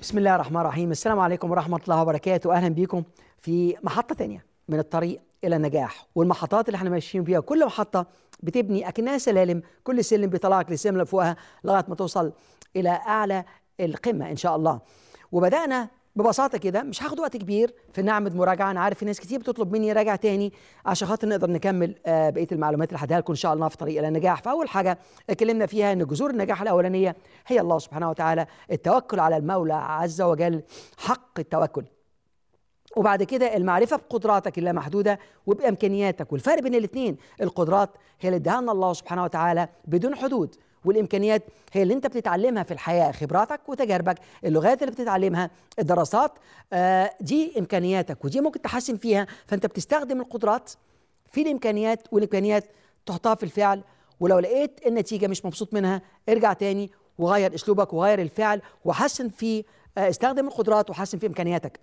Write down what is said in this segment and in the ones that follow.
بسم الله الرحمن الرحيم السلام عليكم ورحمة الله وبركاته أهلا بكم في محطة تانية من الطريق إلى النجاح والمحطات اللي احنا ماشيين فيها كل محطة بتبني أكنها سلالم كل سلم بيطلعك للسلم اللي فوقها لغاية ما توصل إلى أعلى القمة إن شاء الله وبدأنا ببساطة كده مش هاخد وقت كبير في نعمة مراجعة أنا عارف في ناس كتير بتطلب مني راجع تاني عشان خاطر نقدر نكمل آه، بقية المعلومات اللي هديها لكم إن شاء الله في طريق إلى النجاح فأول حاجة اتكلمنا فيها إن جذور النجاح الأولانية هي الله سبحانه وتعالى التوكل على المولى عز وجل حق التوكل وبعد كده المعرفة بقدراتك اللامحدودة وبإمكانياتك والفرق بين الاثنين القدرات هي اللي اداها لنا الله سبحانه وتعالى بدون حدود والإمكانيات هي اللي أنت بتتعلمها في الحياة خبراتك وتجاربك اللغات اللي بتتعلمها الدراسات آه دي إمكانياتك ودي ممكن تحسن فيها فأنت بتستخدم القدرات في الإمكانيات والإمكانيات تحطها في الفعل ولو لقيت النتيجة مش مبسوط منها ارجع تاني وغير أسلوبك وغير الفعل وحسن في آه استخدم القدرات وحسن في إمكانياتك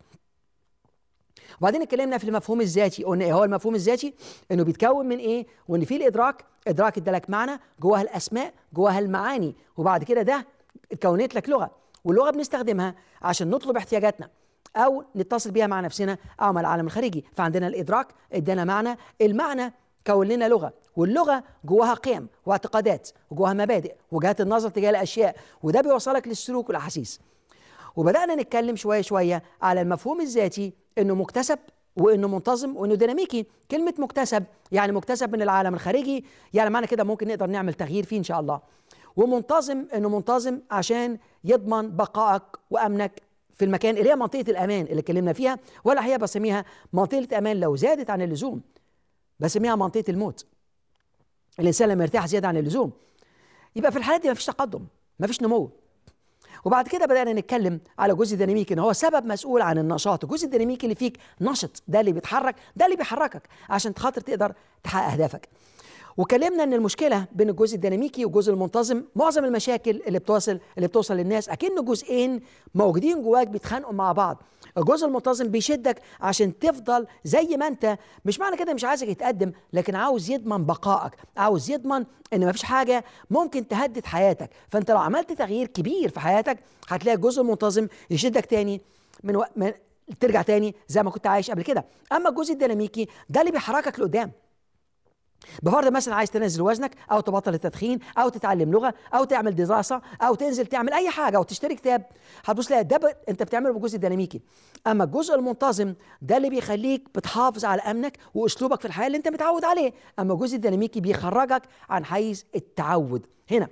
وبعدين اتكلمنا في المفهوم الذاتي قلنا ايه هو المفهوم الذاتي انه بيتكون من ايه وان في الادراك ادراك ادالك معنى جواها الاسماء جواها المعاني وبعد كده ده اتكونت لك لغه واللغه بنستخدمها عشان نطلب احتياجاتنا او نتصل بيها مع نفسنا او مع العالم الخارجي فعندنا الادراك ادانا معنى المعنى كون لنا لغه واللغه جواها قيم واعتقادات وجواها مبادئ وجهات النظر تجاه الاشياء وده بيوصلك للسلوك والاحاسيس وبدانا نتكلم شويه شويه على المفهوم الذاتي انه مكتسب وانه منتظم وانه ديناميكي كلمه مكتسب يعني مكتسب من العالم الخارجي يعني معنى كده ممكن نقدر نعمل تغيير فيه ان شاء الله ومنتظم انه منتظم عشان يضمن بقائك وامنك في المكان اللي هي منطقه الامان اللي اتكلمنا فيها ولا هي بسميها منطقه امان لو زادت عن اللزوم بسميها منطقه الموت الانسان لما يرتاح زياده عن اللزوم يبقى في الحالات دي مفيش تقدم مفيش نمو وبعد كده بدأنا نتكلم على جزء ديناميكي ان هو سبب مسؤول عن النشاط الجزء الديناميكي اللي فيك نشط ده اللي بيتحرك ده اللي بيحركك عشان خاطر تقدر تحقق اهدافك وكلمنا ان المشكله بين الجزء الديناميكي والجزء المنتظم معظم المشاكل اللي بتوصل اللي بتوصل للناس اكن جزئين موجودين جواك بيتخانقوا مع بعض الجزء المنتظم بيشدك عشان تفضل زي ما انت مش معنى كده مش عايزك يتقدم لكن عاوز يضمن بقائك عاوز يضمن ان مفيش حاجه ممكن تهدد حياتك فانت لو عملت تغيير كبير في حياتك هتلاقي الجزء المنتظم يشدك تاني من, و... من ترجع تاني زي ما كنت عايش قبل كده اما الجزء الديناميكي ده اللي بيحركك لقدام بفرض مثلا عايز تنزل وزنك او تبطل التدخين او تتعلم لغه او تعمل دراسه او تنزل تعمل اي حاجه او تشتري كتاب هتبص تلاقي ده ب... انت بتعمله بالجزء الديناميكي اما الجزء المنتظم ده اللي بيخليك بتحافظ على امنك واسلوبك في الحياه اللي انت متعود عليه اما الجزء الديناميكي بيخرجك عن حيز التعود هنا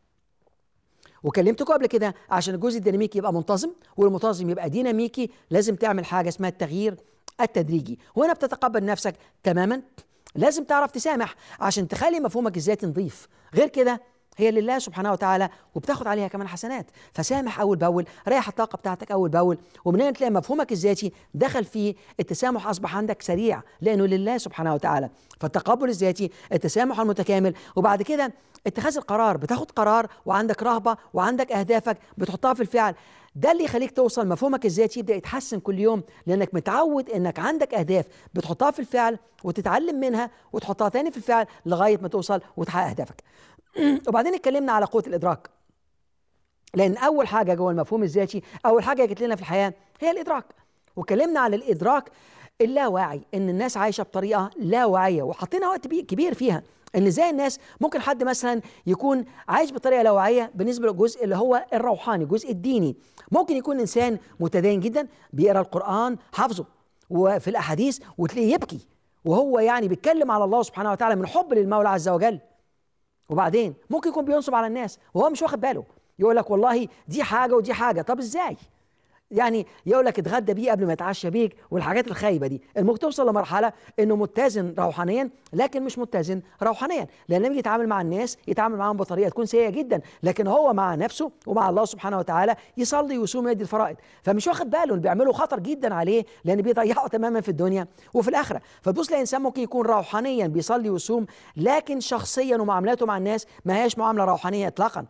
وكلمتكم قبل كده عشان الجزء الديناميكي يبقى منتظم والمنتظم يبقى ديناميكي لازم تعمل حاجه اسمها التغيير التدريجي وهنا بتتقبل نفسك تماما لازم تعرف تسامح عشان تخلي مفهومك الذاتي نظيف غير كده هي لله سبحانه وتعالى وبتاخد عليها كمان حسنات فسامح اول باول ريح الطاقه بتاعتك اول باول ومن هنا تلاقي مفهومك الذاتي دخل فيه التسامح اصبح عندك سريع لانه لله سبحانه وتعالى فالتقبل الذاتي التسامح المتكامل وبعد كده اتخاذ القرار بتاخد قرار وعندك رهبه وعندك اهدافك بتحطها في الفعل ده اللي يخليك توصل مفهومك الذاتي يبدا يتحسن كل يوم لانك متعود انك عندك اهداف بتحطها في الفعل وتتعلم منها وتحطها تاني في الفعل لغايه ما توصل وتحقق اهدافك وبعدين اتكلمنا على قوه الادراك لان اول حاجه جوه المفهوم الذاتي اول حاجه جت لنا في الحياه هي الادراك واتكلمنا على الادراك اللاواعي ان الناس عايشه بطريقه لا واعيه وحطينا وقت كبير فيها ان ازاي الناس ممكن حد مثلا يكون عايش بطريقه لا واعيه بالنسبه للجزء اللي هو الروحاني الجزء الديني ممكن يكون انسان متدين جدا بيقرا القران حافظه وفي الاحاديث وتلاقيه يبكي وهو يعني بيتكلم على الله سبحانه وتعالى من حب للمولى عز وجل وبعدين ممكن يكون بينصب على الناس وهو مش واخد باله يقول لك والله دي حاجه ودي حاجه طب ازاي يعني يقول لك اتغدى بيه قبل ما يتعشى بيك والحاجات الخايبه دي الممكن توصل لمرحله انه متزن روحانيا لكن مش متزن روحانيا لان لما يجي يتعامل مع الناس يتعامل معاهم بطريقه تكون سيئه جدا لكن هو مع نفسه ومع الله سبحانه وتعالى يصلي ويصوم ويدي الفرائض فمش واخد باله اللي بيعمله خطر جدا عليه لان بيضيعه تماما في الدنيا وفي الاخره فتبص لانسان ممكن يكون روحانيا بيصلي ويصوم لكن شخصيا ومعاملاته مع الناس ما هياش معامله روحانيه اطلاقا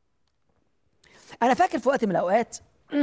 انا فاكر في وقت من الاوقات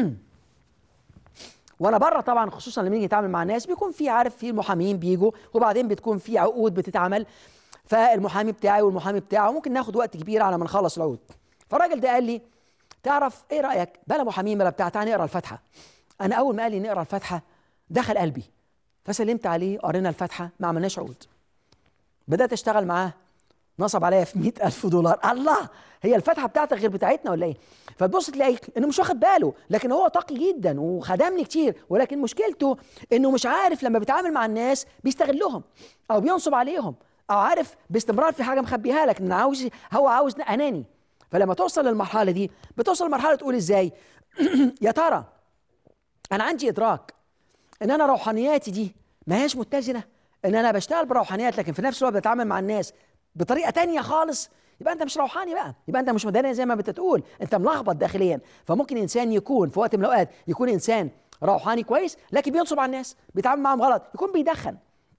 وانا بره طبعا خصوصا لما نيجي نتعامل مع الناس بيكون في عارف في المحامين بيجوا وبعدين بتكون في عقود بتتعمل فالمحامي بتاعي والمحامي بتاعه ممكن ناخد وقت كبير على ما نخلص العقود فالراجل ده قال لي تعرف ايه رايك بلا محامين بلا بتاع تعالى نقرا الفاتحه انا اول ما قال لي نقرا الفاتحه دخل قلبي فسلمت عليه قرينا الفاتحه ما عملناش عقود بدات اشتغل معاه نصب عليا في مئة ألف دولار الله هي الفتحة بتاعتك غير بتاعتنا ولا ايه فتبص تلاقي انه مش واخد باله لكن هو تقي جدا وخدمني كتير ولكن مشكلته انه مش عارف لما بيتعامل مع الناس بيستغلهم او بينصب عليهم او عارف باستمرار في حاجة مخبيها لك ان عاوز هو عاوز اناني فلما توصل للمرحلة دي بتوصل لمرحلة تقول ازاي يا ترى انا عندي ادراك ان انا روحانياتي دي ما هياش متزنه ان انا بشتغل بروحانيات لكن في نفس الوقت بتعامل مع الناس بطريقه تانية خالص يبقى انت مش روحاني بقى يبقى انت مش مدني زي ما بتقول انت ملخبط داخليا فممكن انسان يكون في وقت من الاوقات يكون انسان روحاني كويس لكن بينصب على الناس بيتعامل معاهم غلط يكون بيدخن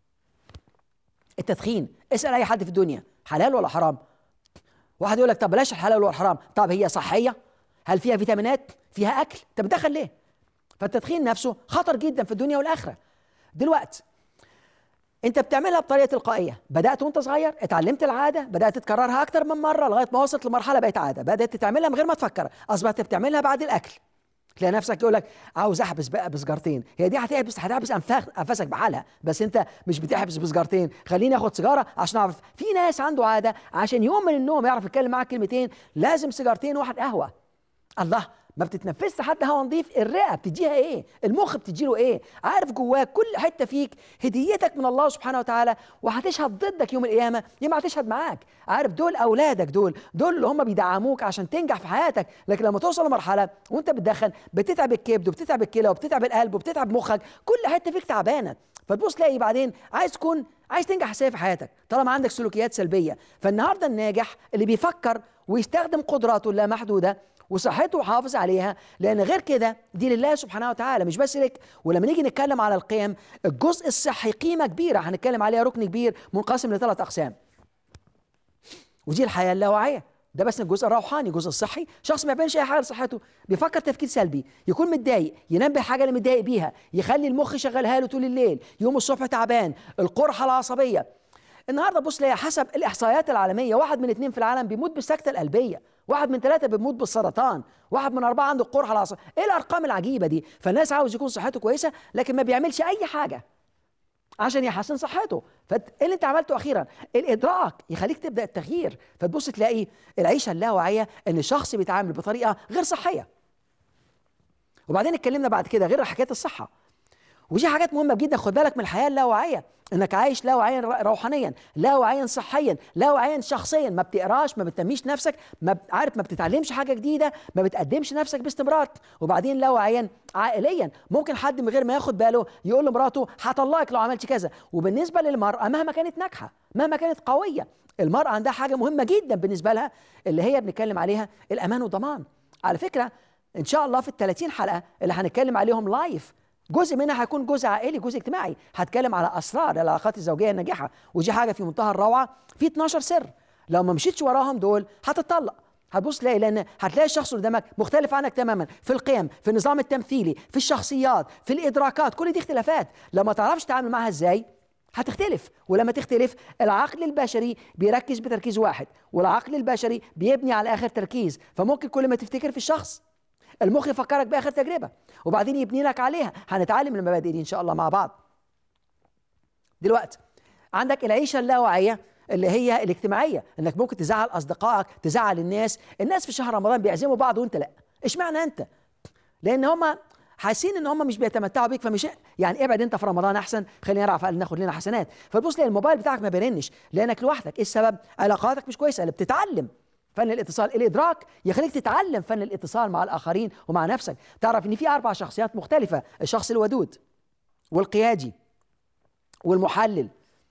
التدخين اسال اي حد في الدنيا حلال ولا حرام واحد يقول لك طب بلاش الحلال والحرام طب هي صحيه هل فيها فيتامينات فيها اكل انت بتدخن ليه فالتدخين نفسه خطر جدا في الدنيا والاخره دلوقتي انت بتعملها بطريقه تلقائيه بدات وانت صغير اتعلمت العاده بدات تكررها اكتر من مره لغايه ما وصلت لمرحله بقت عاده بدات تعملها من غير ما تفكر اصبحت بتعملها بعد الاكل تلاقي نفسك يقول لك عاوز احبس بقى بسجارتين هي دي هتحبس هتحبس انفاسك بحالها بس انت مش بتحبس بسجارتين خليني اخد سيجاره عشان اعرف في ناس عنده عاده عشان يوم من النوم يعرف يتكلم معاك كلمتين لازم سيجارتين وواحد قهوه الله ما بتتنفسش حتى هوا نظيف الرئه بتديها ايه المخ بتديله ايه عارف جواك كل حته فيك هديتك من الله سبحانه وتعالى وهتشهد ضدك يوم القيامه يا ما هتشهد معاك عارف دول اولادك دول دول اللي هم بيدعموك عشان تنجح في حياتك لكن لما توصل لمرحله وانت بتدخن بتتعب الكبد وبتتعب الكلى وبتتعب القلب وبتتعب مخك كل حته فيك تعبانه فتبص تلاقي بعدين عايز تكون عايز تنجح ازاي في حياتك طالما عندك سلوكيات سلبيه فالنهارده الناجح اللي بيفكر ويستخدم قدراته اللامحدوده وصحته حافظ عليها لان غير كده دي لله سبحانه وتعالى مش بس لك ولما نيجي نتكلم على القيم الجزء الصحي قيمه كبيره هنتكلم عليها ركن كبير منقسم لثلاث اقسام ودي الحياه اللاواعيه ده بس الجزء الروحاني الجزء الصحي شخص ما بيعملش اي حاجه لصحته بيفكر تفكير سلبي يكون متضايق ينام بالحاجه اللي متضايق بيها يخلي المخ يشغلها له طول الليل يوم الصبح تعبان القرحه العصبيه النهارده بص ليا حسب الاحصائيات العالميه واحد من اثنين في العالم بيموت بالسكته القلبيه واحد من ثلاثة بيموت بالسرطان واحد من أربعة عنده القرحة العصبية إيه الأرقام العجيبة دي فالناس عاوز يكون صحته كويسة لكن ما بيعملش أي حاجة عشان يحسن صحته فايه اللي انت عملته اخيرا الادراك يخليك تبدا التغيير فتبص تلاقي العيشه اللاواعيه ان الشخص بيتعامل بطريقه غير صحيه وبعدين اتكلمنا بعد كده غير حكايه الصحه ودي حاجات مهمه جدا خد بالك من الحياه اللاواعيه انك عايش لا واعيا روحانيا لا واعيا صحيا لا واعيا شخصيا ما بتقراش ما بتنميش نفسك ما عارف ما بتتعلمش حاجه جديده ما بتقدمش نفسك باستمرار وبعدين لا واعيا عائليا ممكن حد من غير ما ياخد باله يقول لمراته هطلقك لو عملتش كذا وبالنسبه للمراه مهما كانت ناجحه مهما كانت قويه المراه عندها حاجه مهمه جدا بالنسبه لها اللي هي بنتكلم عليها الامان والضمان على فكره ان شاء الله في ال 30 حلقه اللي هنتكلم عليهم لايف جزء منها هيكون جزء عائلي جزء اجتماعي هتكلم على اسرار العلاقات الزوجيه الناجحه ودي حاجه في منتهى الروعه في 12 سر لو ما مشيتش وراهم دول هتطلق هتبص تلاقي لان هتلاقي الشخص اللي قدامك مختلف عنك تماما في القيم في النظام التمثيلي في الشخصيات في الادراكات كل دي اختلافات لو ما تعرفش تتعامل معاها ازاي هتختلف ولما تختلف العقل البشري بيركز بتركيز واحد والعقل البشري بيبني على اخر تركيز فممكن كل ما تفتكر في الشخص المخ يفكرك باخر تجربه وبعدين يبني لك عليها هنتعلم المبادئ دي ان شاء الله مع بعض دلوقتي عندك العيشه اللاواعيه اللي هي الاجتماعيه انك ممكن تزعل اصدقائك تزعل الناس الناس في شهر رمضان بيعزموا بعض وانت لا اشمعنى انت لان هم حاسين ان هم مش بيتمتعوا بيك فمش يعني ابعد انت في رمضان احسن خلينا نعرف ناخد لنا حسنات فتبص تلاقي الموبايل بتاعك ما بيرنش لانك لوحدك ايه السبب علاقاتك مش كويسه اللي بتتعلم فن الاتصال الادراك يخليك تتعلم فن الاتصال مع الاخرين ومع نفسك تعرف ان في اربع شخصيات مختلفه الشخص الودود والقيادي والمحلل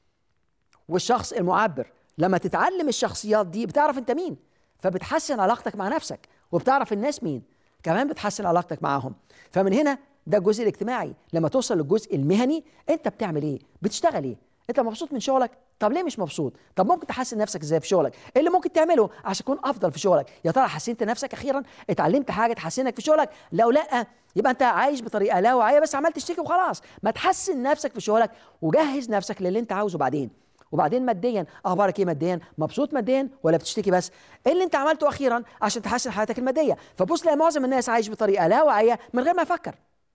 والشخص المعبر لما تتعلم الشخصيات دي بتعرف انت مين فبتحسن علاقتك مع نفسك وبتعرف الناس مين كمان بتحسن علاقتك معاهم فمن هنا ده الجزء الاجتماعي لما توصل للجزء المهني انت بتعمل ايه بتشتغل ايه انت مبسوط من شغلك طب ليه مش مبسوط طب ممكن تحسن نفسك ازاي في شغلك ايه اللي ممكن تعمله عشان تكون افضل في شغلك يا ترى حسنت نفسك اخيرا اتعلمت حاجه تحسنك في شغلك لو لا يبقى انت عايش بطريقه لا واعيه بس عمال تشتكي وخلاص ما تحسن نفسك في شغلك وجهز نفسك للي انت عاوزه بعدين وبعدين ماديا اخبارك ايه ماديا مبسوط ماديا ولا بتشتكي بس ايه اللي انت عملته اخيرا عشان تحسن حياتك الماديه فبص لاقي معظم الناس عايش بطريقه لا واعيه من غير ما يفكر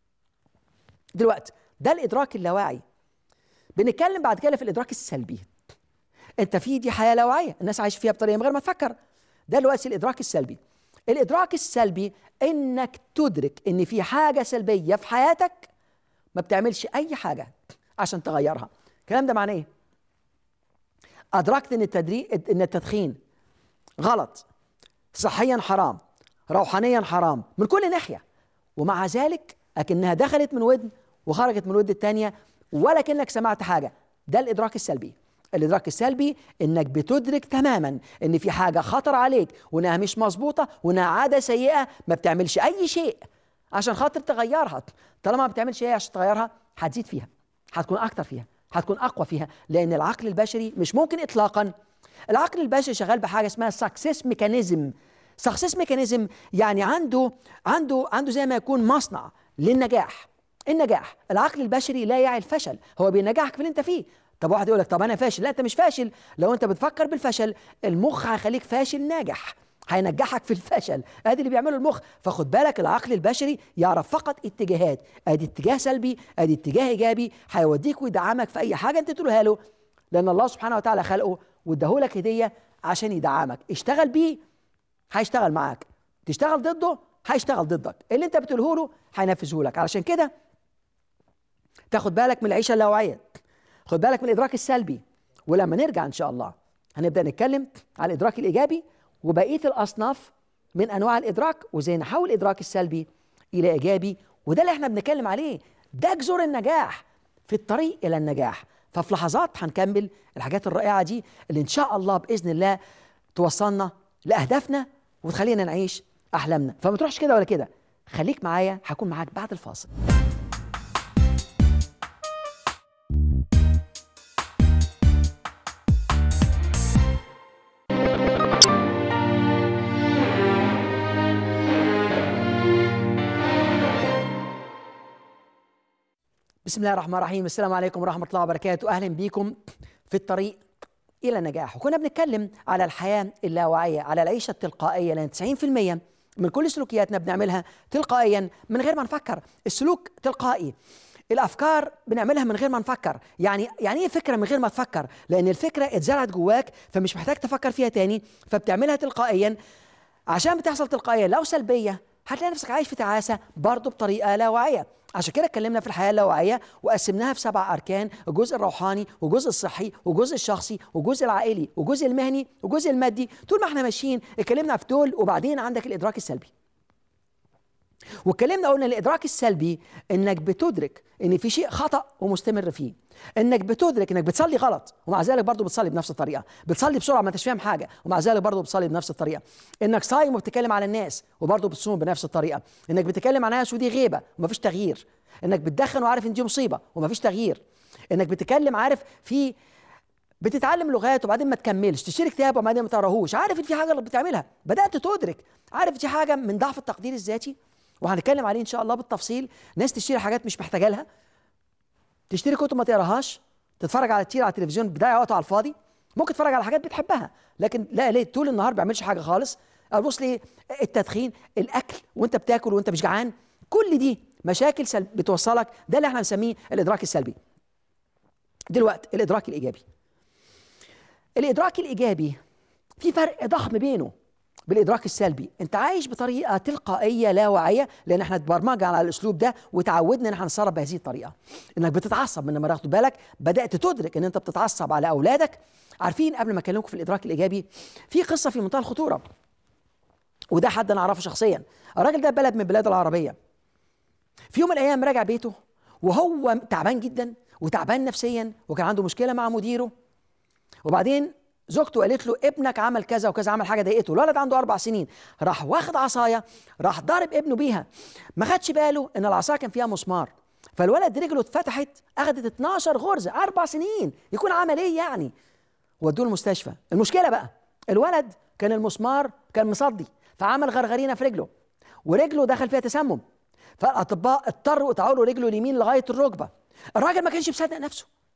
دلوقتي ده الادراك اللاواعي بنتكلم بعد كده في الادراك السلبي انت في دي حياه لا واعيه الناس عايشه فيها بطريقه من غير ما تفكر ده دلوقتي الادراك السلبي الادراك السلبي انك تدرك ان في حاجه سلبيه في حياتك ما بتعملش اي حاجه عشان تغيرها الكلام ده معناه ايه ادركت ان التدريب ان التدخين غلط صحيا حرام روحانيا حرام من كل ناحيه ومع ذلك اكنها دخلت من ودن وخرجت من الودن الثانيه ولا كانك سمعت حاجه ده الادراك السلبي الادراك السلبي انك بتدرك تماما ان في حاجه خطر عليك وانها مش مظبوطه وانها عاده سيئه ما بتعملش اي شيء عشان خاطر تغيرها طالما ما بتعملش شيء عشان تغيرها هتزيد فيها هتكون اكتر فيها هتكون اقوى فيها لان العقل البشري مش ممكن اطلاقا العقل البشري شغال بحاجه اسمها سكسس ميكانيزم سكسس ميكانيزم يعني عنده عنده عنده زي ما يكون مصنع للنجاح النجاح العقل البشري لا يعي الفشل هو بينجحك في اللي انت فيه طب واحد يقول لك طب انا فاشل لا انت مش فاشل لو انت بتفكر بالفشل المخ هيخليك فاشل ناجح هينجحك في الفشل ادي اللي بيعمله المخ فخد بالك العقل البشري يعرف فقط اتجاهات ادي اتجاه سلبي ادي اتجاه ايجابي هيوديك ويدعمك في اي حاجه انت تقولها له لان الله سبحانه وتعالى خلقه واداهولك هديه عشان يدعمك اشتغل بيه هيشتغل معاك تشتغل ضده هيشتغل ضدك اللي انت بتقوله له هينفذه لك علشان كده تاخد بالك من العيشه اللاواعيه خد بالك من الادراك السلبي ولما نرجع ان شاء الله هنبدا نتكلم على الادراك الايجابي وبقيه الاصناف من انواع الادراك وازاي نحول الادراك السلبي الى ايجابي وده اللي احنا بنتكلم عليه ده جذور النجاح في الطريق الى النجاح ففي لحظات هنكمل الحاجات الرائعه دي اللي ان شاء الله باذن الله توصلنا لاهدافنا وتخلينا نعيش احلامنا فما تروحش كده ولا كده خليك معايا هكون معاك بعد الفاصل بسم الله الرحمن الرحيم السلام عليكم ورحمة الله وبركاته أهلا بكم في الطريق إلى النجاح وكنا بنتكلم على الحياة اللاواعية على العيشة التلقائية لأن 90% من كل سلوكياتنا بنعملها تلقائيا من غير ما نفكر السلوك تلقائي الافكار بنعملها من غير ما نفكر يعني يعني ايه فكره من غير ما تفكر لان الفكره اتزرعت جواك فمش محتاج تفكر فيها تاني فبتعملها تلقائيا عشان بتحصل تلقائيا لو سلبيه هتلاقي نفسك عايش في تعاسه برضه بطريقه لا واعيه عشان كده اتكلمنا في الحياه اللاواعيه وقسمناها في سبع اركان الجزء الروحاني والجزء الصحي والجزء الشخصي والجزء العائلي والجزء المهني والجزء المادي طول ما احنا ماشيين اتكلمنا في دول وبعدين عندك الادراك السلبي واتكلمنا قلنا الادراك السلبي انك بتدرك ان في شيء خطا ومستمر فيه انك بتدرك انك بتصلي غلط ومع ذلك برضه بتصلي بنفس الطريقه بتصلي بسرعه ما انتش فاهم حاجه ومع ذلك برضه بتصلي بنفس الطريقه انك صايم وبتتكلم على الناس وبرضه بتصوم بنفس الطريقه انك بتتكلم عن ناس ودي غيبه ومفيش تغيير انك بتدخن وعارف ان دي مصيبه ومفيش تغيير انك بتتكلم عارف في بتتعلم لغات وبعدين ما تكملش تشتري كتاب وبعدين ما تقراهوش عارف ان في حاجه اللي بتعملها بدات تدرك عارف دي حاجه من ضعف التقدير الذاتي وهنتكلم عليه ان شاء الله بالتفصيل ناس تشتري حاجات مش محتاجه لها تشتري كتب ما تقراهاش تتفرج على كتير على التلفزيون بتضيع وقته على الفاضي ممكن تتفرج على حاجات بتحبها لكن لا ليه طول النهار ما بيعملش حاجه خالص ابص ليه التدخين الاكل وانت بتاكل وانت مش جعان كل دي مشاكل سلب بتوصلك ده اللي احنا بنسميه الادراك السلبي دلوقتي الادراك الايجابي الادراك الايجابي في فرق ضخم بينه بالادراك السلبي انت عايش بطريقه تلقائيه لا واعيه لان احنا اتبرمجنا على الاسلوب ده وتعودنا ان احنا نتصرف بهذه الطريقه انك بتتعصب من لما تاخد بالك بدات تدرك ان انت بتتعصب على اولادك عارفين قبل ما اكلمكم في الادراك الايجابي في قصه في منتهى الخطوره وده حد انا اعرفه شخصيا الراجل ده بلد من البلاد العربيه في يوم من الايام راجع بيته وهو تعبان جدا وتعبان نفسيا وكان عنده مشكله مع مديره وبعدين زوجته قالت له ابنك عمل كذا وكذا عمل حاجه ضايقته الولد عنده اربع سنين راح واخد عصايه راح ضارب ابنه بيها ما خدش باله ان العصايه كان فيها مسمار فالولد رجله اتفتحت اخذت 12 غرزه اربع سنين يكون عمل ايه يعني ودوه المستشفى المشكله بقى الولد كان المسمار كان مصدي فعمل غرغرينه في رجله ورجله دخل فيها تسمم فالاطباء اضطروا يقطعوا له رجله اليمين لغايه الركبه الراجل ما كانش مصدق نفسه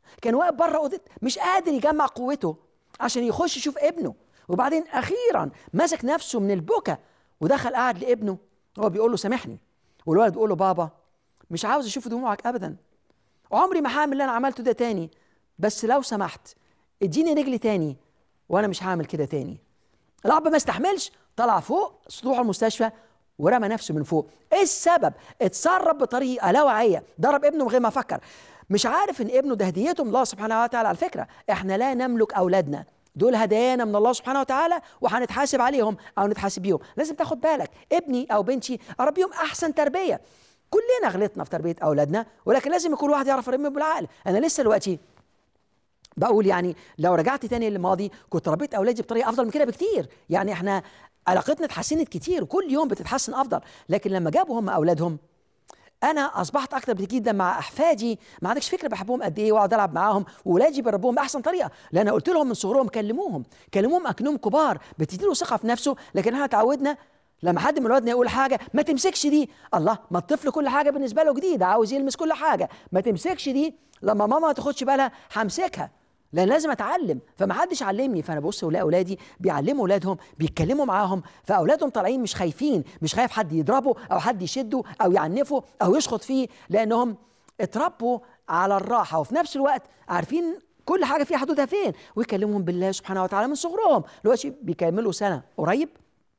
كان واقف بره اوضه مش قادر يجمع قوته عشان يخش يشوف ابنه وبعدين اخيرا مسك نفسه من البكا ودخل قعد لابنه هو بيقول له سامحني والولد بيقول له بابا مش عاوز اشوف دموعك ابدا عمري ما هعمل اللي انا عملته ده تاني بس لو سمحت اديني رجل تاني وانا مش هعمل كده تاني الاب ما استحملش طلع فوق سطوح المستشفى ورمى نفسه من فوق ايه السبب اتصرف بطريقه لا واعيه ضرب ابنه من غير ما فكر مش عارف ان ابنه ده هديته من الله سبحانه وتعالى على فكره احنا لا نملك اولادنا دول هدايانا من الله سبحانه وتعالى وهنتحاسب عليهم او نتحاسب بيهم لازم تاخد بالك ابني او بنتي اربيهم احسن تربيه كلنا غلطنا في تربيه اولادنا ولكن لازم يكون واحد يعرف يربيهم بالعقل انا لسه دلوقتي بقول يعني لو رجعت تاني للماضي كنت ربيت اولادي بطريقه افضل من كده بكتير يعني احنا علاقتنا اتحسنت كتير وكل يوم بتتحسن افضل لكن لما جابوا هم اولادهم انا اصبحت اكتر جدا مع احفادي ما عندكش فكره بحبهم قد ايه واقعد العب معاهم واولادي بربوهم باحسن طريقه لان قلت لهم من صغرهم كلموهم كلموهم اكنهم كبار بتديله ثقه في نفسه لكن احنا اتعودنا لما حد من ولادنا يقول حاجه ما تمسكش دي الله ما الطفل كل حاجه بالنسبه له جديده عاوز يلمس كل حاجه ما تمسكش دي لما ماما ما تاخدش بالها همسكها لان لازم اتعلم فما حدش علمني فانا ببص ولاقي اولادي بيعلموا اولادهم بيتكلموا معاهم فاولادهم طالعين مش خايفين مش خايف حد يضربه او حد يشده او يعنفه او يشخط فيه لانهم اتربوا على الراحه وفي نفس الوقت عارفين كل حاجه فيها حدودها فين ويكلمهم بالله سبحانه وتعالى من صغرهم دلوقتي بيكملوا سنه قريب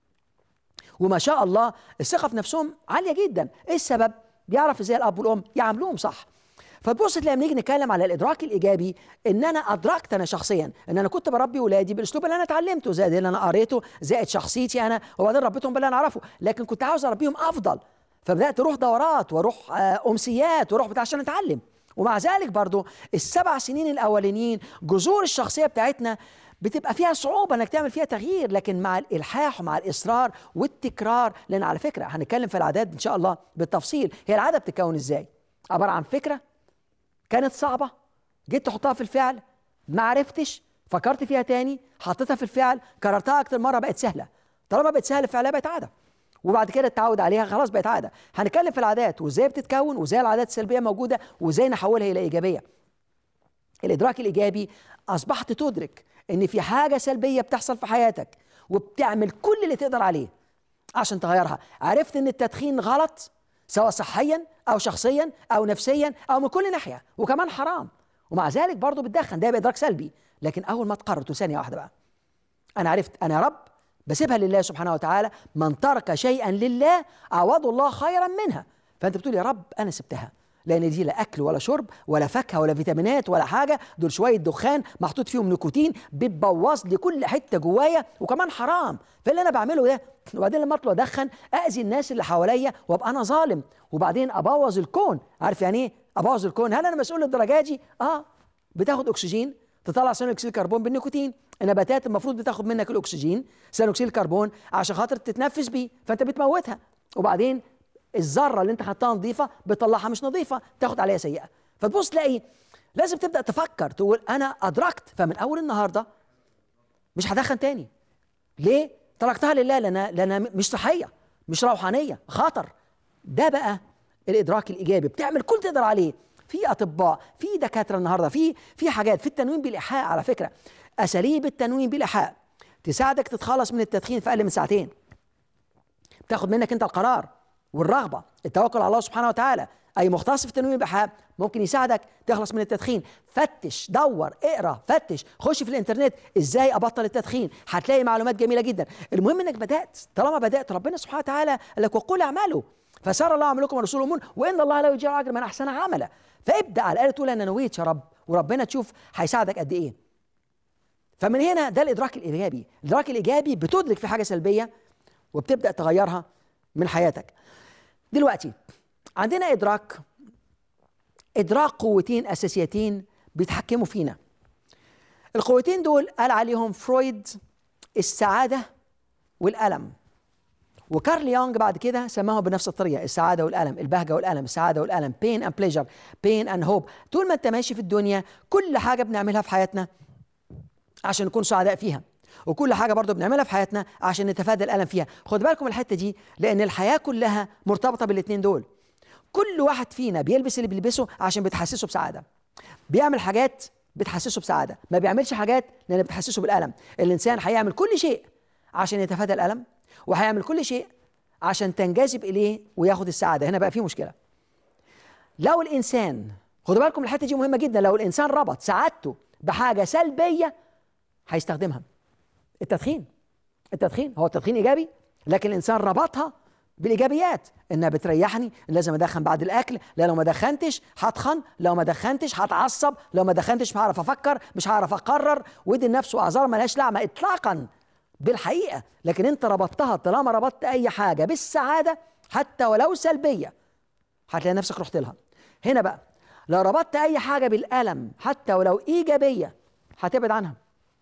وما شاء الله الثقه في نفسهم عاليه جدا ايه السبب بيعرف ازاي الاب والام يعاملوهم صح فتبص تلاقي لما نيجي نتكلم على الادراك الايجابي ان انا ادركت انا شخصيا ان انا كنت بربي ولادي بالاسلوب اللي انا اتعلمته زائد اللي انا قريته زائد شخصيتي انا وبعدين ربيتهم باللي انا اعرفه لكن كنت عاوز اربيهم افضل فبدات اروح دورات واروح امسيات واروح بتاع عشان اتعلم ومع ذلك برضو السبع سنين الاولانيين جذور الشخصيه بتاعتنا بتبقى فيها صعوبه انك تعمل فيها تغيير لكن مع الالحاح ومع الاصرار والتكرار لان على فكره هنتكلم في العادات ان شاء الله بالتفصيل هي العاده بتتكون ازاي عباره عن فكره كانت صعبة جيت تحطها في الفعل ما عرفتش فكرت فيها تاني حطيتها في الفعل كررتها أكتر مرة بقت سهلة طالما بقت سهلة فعلها بقت عادة وبعد كده تتعود عليها خلاص بقت عادة هنتكلم في العادات وازاي بتتكون وازاي العادات السلبية موجودة وازاي نحولها إلى إيجابية الإدراك الإيجابي أصبحت تدرك إن في حاجة سلبية بتحصل في حياتك وبتعمل كل اللي تقدر عليه عشان تغيرها عرفت إن التدخين غلط سواء صحيا او شخصيا او نفسيا او من كل ناحيه وكمان حرام ومع ذلك برضه بتدخن ده بادراك سلبي لكن اول ما تقررت ثانيه واحده بقى انا عرفت انا يا رب بسيبها لله سبحانه وتعالى من ترك شيئا لله عوضه الله خيرا منها فانت بتقول يا رب انا سبتها لان دي لا اكل ولا شرب ولا فاكهه ولا فيتامينات ولا حاجه دول شويه دخان محطوط فيهم نيكوتين بتبوظ لي كل حته جوايا وكمان حرام فاللي انا بعمله ده وبعدين لما اطلع ادخن اذي الناس اللي حواليا وابقى انا ظالم وبعدين ابوظ الكون عارف يعني ايه ابوظ الكون هل انا مسؤول للدرجه دي اه بتاخد اكسجين تطلع ثاني اكسيد الكربون بالنيكوتين النباتات المفروض بتاخد منك الاكسجين ثاني اكسيد الكربون عشان خاطر تتنفس بيه فانت بتموتها وبعدين الذره اللي انت خدتها نظيفه بتطلعها مش نظيفه تاخد عليها سيئه فتبص تلاقي لازم تبدا تفكر تقول انا ادركت فمن اول النهارده مش هدخن تاني ليه تركتها لله لان لان مش صحيه مش روحانيه خطر ده بقى الادراك الايجابي بتعمل كل تقدر عليه في اطباء في دكاتره النهارده في في حاجات في التنويم بالايحاء على فكره اساليب التنويم بالايحاء تساعدك تتخلص من التدخين في اقل من ساعتين بتاخد منك انت القرار والرغبة التوكل على الله سبحانه وتعالى أي مختص في التنويم بحاب ممكن يساعدك تخلص من التدخين فتش دور اقرا فتش خش في الانترنت ازاي ابطل التدخين هتلاقي معلومات جميله جدا المهم انك بدات طالما بدات ربنا سبحانه وتعالى قال لك وقل اعملوا فسار الله عملكم ورسوله مؤمن وان الله لا يجير اجر من احسن عملا فابدا على الاقل تقول انا نويت يا رب وربنا تشوف هيساعدك قد ايه فمن هنا ده الادراك الايجابي الادراك الايجابي بتدرك في حاجه سلبيه وبتبدا تغيرها من حياتك دلوقتي عندنا ادراك ادراك قوتين اساسيتين بيتحكموا فينا القوتين دول قال عليهم فرويد السعاده والالم وكارل يونغ بعد كده سماهم بنفس الطريقه السعاده والالم البهجه والالم السعاده والالم بين اند بليجر بين اند هوب طول ما انت ماشي في الدنيا كل حاجه بنعملها في حياتنا عشان نكون سعداء فيها وكل حاجه برضو بنعملها في حياتنا عشان نتفادى الالم فيها خد بالكم الحته دي لان الحياه كلها مرتبطه بالاثنين دول كل واحد فينا بيلبس اللي بيلبسه عشان بتحسسه بسعاده بيعمل حاجات بتحسسه بسعاده ما بيعملش حاجات لان بتحسسه بالالم الانسان هيعمل كل شيء عشان يتفادى الالم وهيعمل كل شيء عشان تنجذب اليه وياخد السعاده هنا بقى في مشكله لو الانسان خدوا بالكم الحته دي مهمه جدا لو الانسان ربط سعادته بحاجه سلبيه هيستخدمها التدخين التدخين هو التدخين ايجابي لكن الانسان ربطها بالايجابيات انها بتريحني لازم ادخن بعد الاكل لا لو ما دخنتش هتخن لو ما دخنتش هتعصب لو ما دخنتش مش هعرف افكر مش هعرف اقرر ودي لنفسه اعذار ملهاش لعمه اطلاقا بالحقيقه لكن انت ربطتها طالما ربطت اي حاجه بالسعاده حتى ولو سلبيه هتلاقي نفسك رحت لها هنا بقى لو ربطت اي حاجه بالالم حتى ولو ايجابيه هتبعد عنها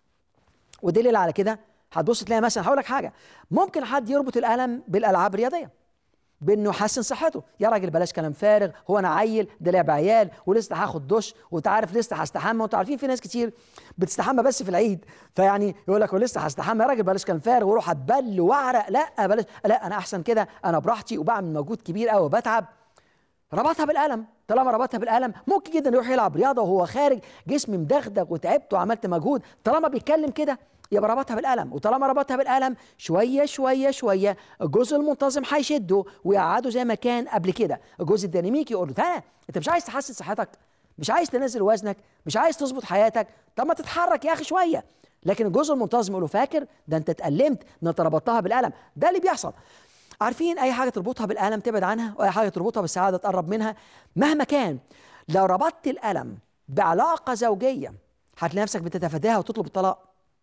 ودليل على كده هتبص تلاقي مثلا هقول لك حاجه ممكن حد يربط الالم بالالعاب الرياضيه بانه يحسن صحته يا راجل بلاش كلام فارغ هو انا عيل ده لعب عيال ولسه هاخد دش وانت عارف لسه هستحمى وانتوا عارفين في ناس كتير بتستحمى بس في العيد فيعني يقول لك ولسه هستحمى يا راجل بلاش كلام فارغ واروح اتبل واعرق لا بلاش لا انا احسن كده انا براحتي وبعمل مجهود كبير قوي وبتعب ربطها بالالم طالما ربطها بالالم ممكن جدا يروح يلعب رياضه وهو خارج جسمي مدغدغ وتعبت وعملت مجهود طالما بيتكلم كده يبقى ربطها بالالم وطالما ربطها بالالم شويه شويه شويه الجزء المنتظم هيشده ويقعده زي ما كان قبل كده الجزء الديناميكي يقول له تعالى انت مش عايز تحسن صحتك مش عايز تنزل وزنك مش عايز تظبط حياتك طب ما تتحرك يا اخي شويه لكن الجزء المنتظم يقول له فاكر ده انت اتألمت ده انت ربطتها بالالم ده اللي بيحصل عارفين اي حاجه تربطها بالالم تبعد عنها واي حاجه تربطها بالسعاده تقرب منها مهما كان لو ربطت الالم بعلاقه زوجيه هتلاقي نفسك بتتفاداها وتطلب الطلاق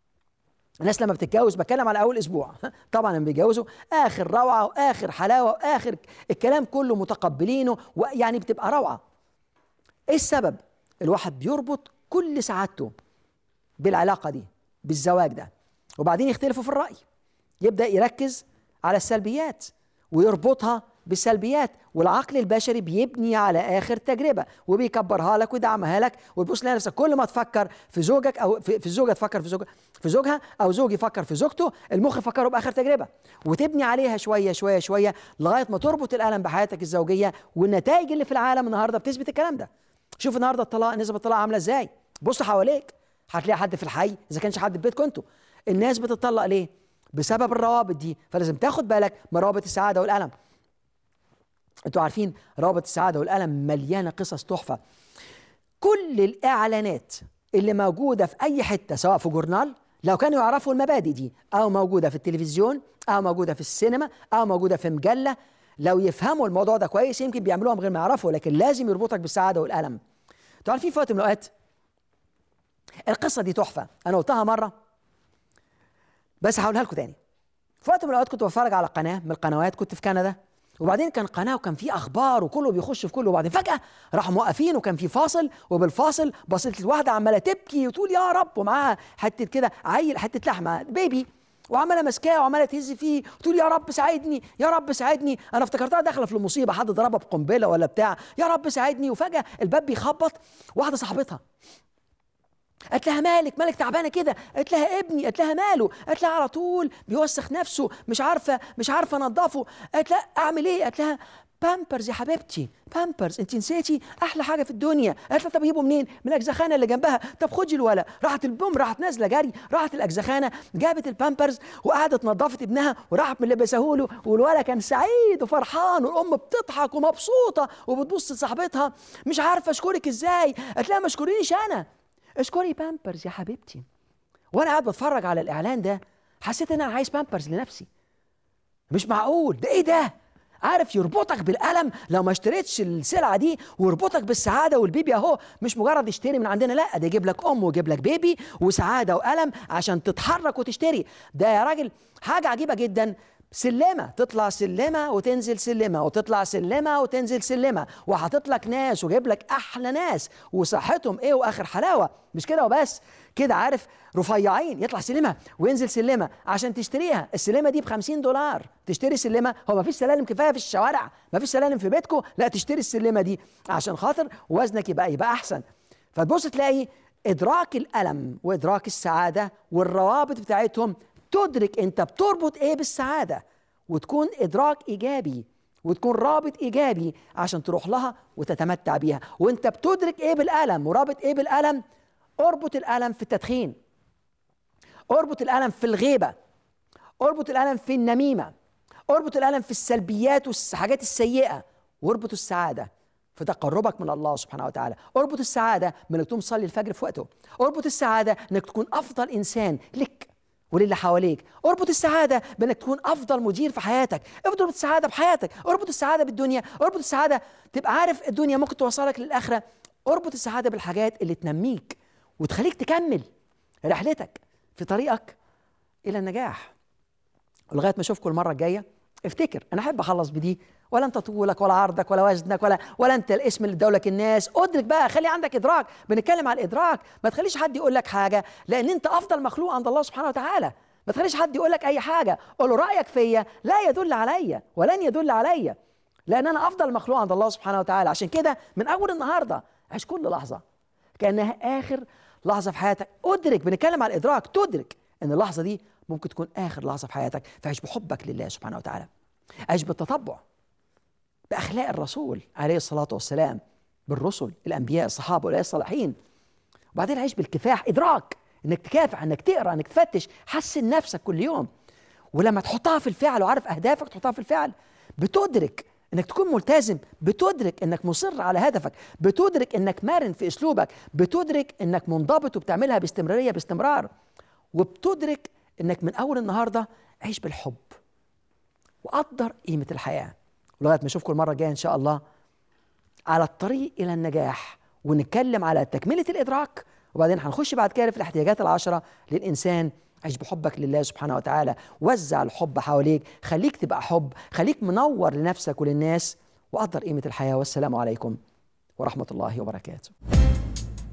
الناس لما بتتجوز بتكلم على اول اسبوع طبعا لما بيتجوزوا اخر روعه واخر حلاوه واخر الكلام كله متقبلينه ويعني بتبقى روعه ايه السبب الواحد بيربط كل سعادته بالعلاقه دي بالزواج ده وبعدين يختلفوا في الراي يبدا يركز على السلبيات ويربطها بالسلبيات والعقل البشري بيبني على اخر تجربه وبيكبرها لك ويدعمها لك وتبص تلاقي نفسك كل ما تفكر في زوجك او في, في الزوجه تفكر في زوجها في زوجها او زوج يفكر في زوجته المخ يفكره باخر تجربه وتبني عليها شويه شويه شويه لغايه ما تربط الالم بحياتك الزوجيه والنتائج اللي في العالم النهارده بتثبت الكلام ده شوف النهارده الطلاق نسبه الطلاق عامله ازاي بص حواليك هتلاقي حد في الحي اذا كانش حد في بيتكم انتوا الناس بتطلق ليه بسبب الروابط دي فلازم تاخد بالك من روابط السعاده والالم انتوا عارفين روابط السعاده والالم مليانه قصص تحفه كل الاعلانات اللي موجوده في اي حته سواء في جورنال لو كانوا يعرفوا المبادئ دي او موجوده في التلفزيون او موجوده في السينما او موجوده في مجله لو يفهموا الموضوع ده كويس يمكن بيعملوها من غير ما يعرفوا لكن لازم يربطك بالسعاده والالم انتوا عارفين في وقت من الاوقات القصه دي تحفه انا قلتها مره بس هقولها لكم تاني في وقت من الاوقات كنت بتفرج على قناه من القنوات كنت في كندا وبعدين كان قناه وكان في اخبار وكله بيخش في كله وبعدين فجاه راحوا موقفين وكان في فاصل وبالفاصل بصيت الواحده عماله تبكي وتقول يا رب ومعاها حته كده عيل حته لحمه بيبي وعماله ماسكاه وعماله تهز فيه وتقول يا رب ساعدني يا رب ساعدني انا افتكرتها داخله في المصيبه حد ضربها بقنبله ولا بتاع يا رب ساعدني وفجاه الباب بيخبط واحده صاحبتها قالت لها مالك مالك تعبانه كده قالت لها ابني قالت لها ماله قالت لها على طول بيوسخ نفسه مش عارفه مش عارفه انضفه قالت لها اعمل ايه قالت لها بامبرز يا حبيبتي بامبرز انت نسيتي احلى حاجه في الدنيا قالت لها طب اجيبه منين من الاجزخانه اللي جنبها طب خدي الولا راحت البوم راحت نازله جري راحت الاجزخانه جابت البامبرز وقعدت نظفت ابنها وراحت ملبسه له والولا كان سعيد وفرحان والام بتضحك ومبسوطه وبتبص لصاحبتها مش عارفه اشكرك ازاي قالت لها ما اشكرينيش انا اشكري بامبرز يا حبيبتي وانا قاعد بتفرج على الاعلان ده حسيت ان انا عايز بامبرز لنفسي مش معقول ده ايه ده عارف يربطك بالالم لو ما اشتريتش السلعه دي ويربطك بالسعاده والبيبي اهو مش مجرد اشتري من عندنا لا ده يجيب لك ام ويجيب لك بيبي وسعاده والم عشان تتحرك وتشتري ده يا راجل حاجه عجيبه جدا سلمة تطلع سلمة وتنزل سلمة وتطلع سلمة وتنزل سلمة وحاطط لك ناس وجايب لك أحلى ناس وصحتهم إيه وآخر حلاوة مش كده وبس كده عارف رفيعين يطلع سلمة وينزل سلمة عشان تشتريها السلمة دي ب 50 دولار تشتري سلمة هو ما فيش سلالم كفاية في الشوارع ما فيش سلالم في بيتكم لا تشتري السلمة دي عشان خاطر وزنك يبقى يبقى أحسن فتبص تلاقي إدراك الألم وإدراك السعادة والروابط بتاعتهم تدرك انت بتربط ايه بالسعاده وتكون ادراك ايجابي وتكون رابط ايجابي عشان تروح لها وتتمتع بيها وانت بتدرك ايه بالالم ورابط ايه بالالم اربط الالم في التدخين اربط الالم في الغيبه اربط الالم في النميمه اربط الالم في السلبيات والحاجات السيئه واربط السعاده في تقربك من الله سبحانه وتعالى اربط السعاده بانك تقوم تصلي الفجر في وقته اربط السعاده انك تكون افضل انسان لك وللي حواليك اربط السعادة بانك تكون افضل مدير في حياتك اربط السعادة بحياتك اربط السعادة بالدنيا اربط السعادة تبقى عارف الدنيا ممكن توصلك للآخرة اربط السعادة بالحاجات اللي تنميك وتخليك تكمل رحلتك في طريقك إلى النجاح ولغاية ما أشوفكم المرة الجاية افتكر أنا أحب أخلص بدي ولا أنت طولك ولا عرضك ولا وزنك ولا ولا أنت الاسم اللي ادولك الناس أدرك بقى خلي عندك إدراك بنتكلم على الإدراك ما تخليش حد يقول لك حاجة لأن أنت أفضل مخلوق عند الله سبحانه وتعالى ما تخليش حد يقول لك أي حاجة قول له رأيك فيا لا يدل عليا ولن يدل عليا لأن أنا أفضل مخلوق عند الله سبحانه وتعالى عشان كده من أول النهاردة عيش كل لحظة كأنها آخر لحظة في حياتك أدرك بنتكلم على الإدراك تدرك إن اللحظة دي ممكن تكون آخر لحظة في حياتك فعيش بحبك لله سبحانه وتعالى عيش بالتطبع بأخلاق الرسول عليه الصلاة والسلام بالرسل الأنبياء الصحابة والأولياء الصالحين وبعدين عيش بالكفاح إدراك إنك تكافح إنك تقرأ إنك تفتش حسن نفسك كل يوم ولما تحطها في الفعل وعارف أهدافك تحطها في الفعل بتدرك انك تكون ملتزم بتدرك انك مصر على هدفك بتدرك انك مرن في اسلوبك بتدرك انك منضبط وبتعملها باستمراريه باستمرار وبتدرك انك من اول النهارده عيش بالحب وقدر قيمه الحياه لغايه ما اشوفكم المره الجايه ان شاء الله على الطريق الى النجاح ونتكلم على تكمله الادراك وبعدين هنخش بعد كده في الاحتياجات العشره للانسان عيش بحبك لله سبحانه وتعالى وزع الحب حواليك خليك تبقى حب خليك منور لنفسك وللناس وقدر قيمة الحياة والسلام عليكم ورحمة الله وبركاته